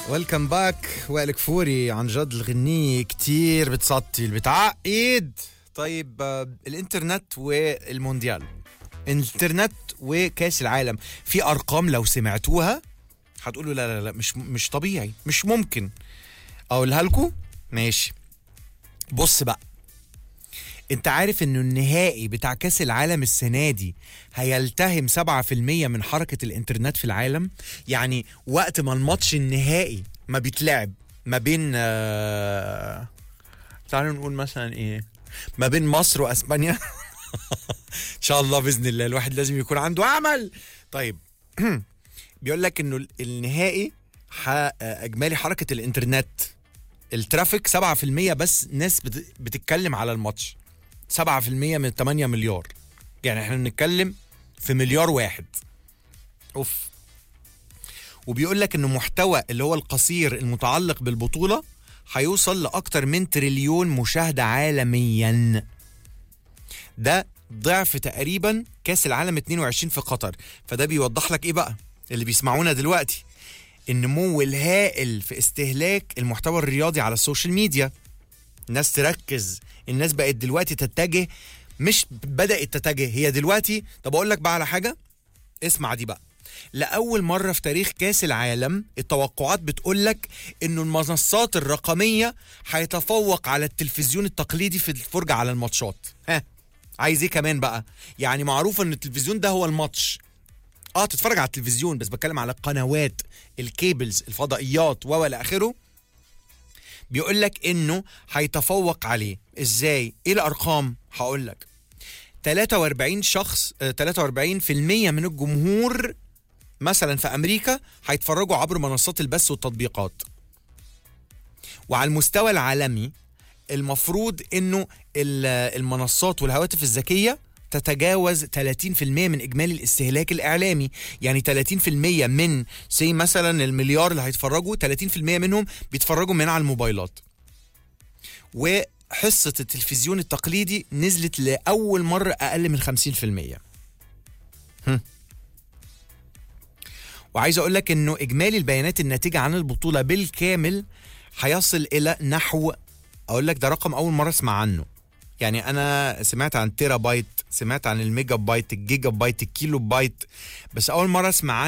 ويلكم باك وائل كفوري عن جد الغنية كتير بتسطل بتعقد طيب آه، الانترنت والمونديال الانترنت وكاس العالم في ارقام لو سمعتوها هتقولوا لا لا لا مش مش طبيعي مش ممكن اقولها لكم ماشي بص بقى انت عارف انه النهائي بتاع كاس العالم السنه دي هيلتهم 7% من حركه الانترنت في العالم يعني وقت ما الماتش النهائي ما بيتلعب ما بين آه... تعالوا نقول مثلا ايه ما بين مصر واسبانيا ان شاء الله باذن الله الواحد لازم يكون عنده عمل طيب بيقول لك انه النهائي ح- اجمالي حركه الانترنت الترافيك 7% بس ناس بت- بتتكلم على الماتش 7% من 8 مليار يعني احنا بنتكلم في مليار واحد اوف وبيقول لك انه محتوى اللي هو القصير المتعلق بالبطوله هيوصل لاكتر من تريليون مشاهده عالميا ده ضعف تقريبا كاس العالم 22 في قطر فده بيوضح لك ايه بقى اللي بيسمعونا دلوقتي النمو الهائل في استهلاك المحتوى الرياضي على السوشيال ميديا الناس تركز الناس بقت دلوقتي تتجه مش بدأت تتجه هي دلوقتي طب اقول لك بقى على حاجة اسمع دي بقى لأول مرة في تاريخ كاس العالم التوقعات بتقول لك إنه المنصات الرقمية هيتفوق على التلفزيون التقليدي في الفرجة على الماتشات ها عايز ايه كمان بقى يعني معروف ان التلفزيون ده هو الماتش اه تتفرج على التلفزيون بس بتكلم على القنوات الكيبلز الفضائيات و الى اخره بيقول لك انه هيتفوق عليه ازاي ايه الارقام هقول لك 43 شخص آه، 43% من الجمهور مثلا في امريكا هيتفرجوا عبر منصات البث والتطبيقات وعلى المستوى العالمي المفروض انه ال- المنصات والهواتف الذكيه تتجاوز 30% من اجمالي الاستهلاك الاعلامي يعني 30% من سي مثلا المليار اللي هيتفرجوا 30% منهم بيتفرجوا من على الموبايلات وحصه التلفزيون التقليدي نزلت لاول مره اقل من 50% هم. وعايز اقول لك انه اجمالي البيانات الناتجه عن البطوله بالكامل هيصل الى نحو اقول لك ده رقم اول مره اسمع عنه يعني انا سمعت عن تيرا بايت سمعت عن الميجا بايت الجيجا بايت الكيلو بايت بس اول مره اسمع